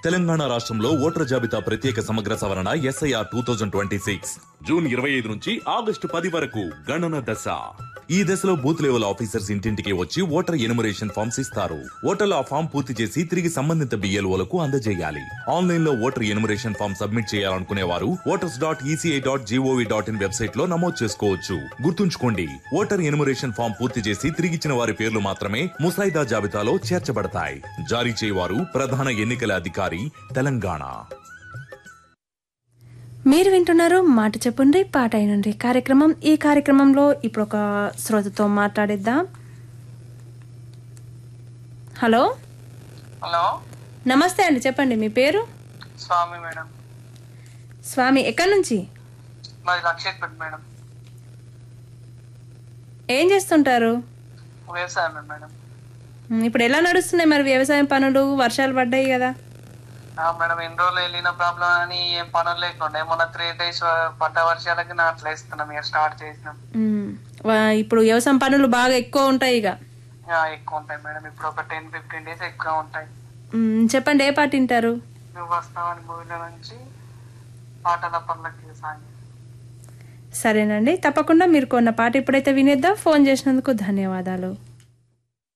తెలంగాణ రాష్ట్రంలో ఓటర్ జాబితా ప్రత్యేక సమగ్ర సవరణ SIR two thousand twenty six June ఇరవై ఐదు నుంచి ఆగస్టు పది వరకు గణన దశ ఈ దశలో బూత్ లెవెల్ ఆఫీసర్స్ ఇంటింటికి వచ్చి ఓటర్ ఎనుమరేషన్ ఫామ్స్ ఇస్తారు ఓటర్లు ఆ ఫామ్ పూర్తి చేసి తిరిగి సంబంధిత బిఎల్ఓలకు అందజేయాలి ఆన్లైన్ లో ఓటర్ ఎనుమరేషన్ ఫామ్ సబ్మిట్ చేయాలనుకునే వారు voters dot ECI dot GOV dot in website లో నమోదు చేసుకోవచ్చు గుర్తుంచుకోండి ఓటర్ ఎనుమరేషన్ ఫామ్ పూర్తి చేసి తిరిగిచ్చిన వారి పేర్లు మాత్రమే ముసాయిదా జాబితాలో చేర్చబడతాయి జారీ చేయవారు ప్రధాన ఎన్నికల అధికారి తెలంగాణ మీరు వింటున్నారు మాట చెప్పుండ్రి పాట అయినండి కార్యక్రమం ఈ కార్యక్రమంలో ఇప్పుడు ఒక శ్రోతతో మాట్లాడిద్దాం హలో హలో నమస్తే అండి చెప్పండి మీ పేరు స్వామి మేడం స్వామి ఎక్కడి నుంచి మాది లక్ష్యపేట మేడం ఏం చేస్తుంటారు వ్యవసాయమే మేడం ఉమ్, ఇప్పుడు ఎలా నడుస్తున్నాయి మరి వ్యవసాయం పనులు వర్షాలు పడ్డాయి కదా ఆ మేడం ఎన్ని రోజులు వెళ్ళిన ప్రాబ్లం అని ఏం పనులు లేకుండా మొన్న త్రీ డేస్ పడ్డ వర్షాలకి నాట్లు వేస్తున్నాం ఇక స్టార్ట్ చేసినాం ఉమ్, వా- ఇప్పుడు వ్యవసాయం పనులు బాగా ఎక్కువ ఉంటాయి ఇక ఆ, ఎక్కువ ఉంటాయి మేడం ఇప్పుడు ఒక టెన్ ఫిఫ్టీన్ డేస్ ఎక్కువ ఉంటాయి ఉమ్, చెప్పండి ఏ పాట వింటారు నువ్వు వస్తావని మూవీలో నుంచి పాటల పనులకి సాగి సరేనండి తప్పకుండా మీరు కొన్న పాట ఇప్పుడైతే వినేద్దాం ఫోన్ చేసినందుకు ధన్యవాదాలు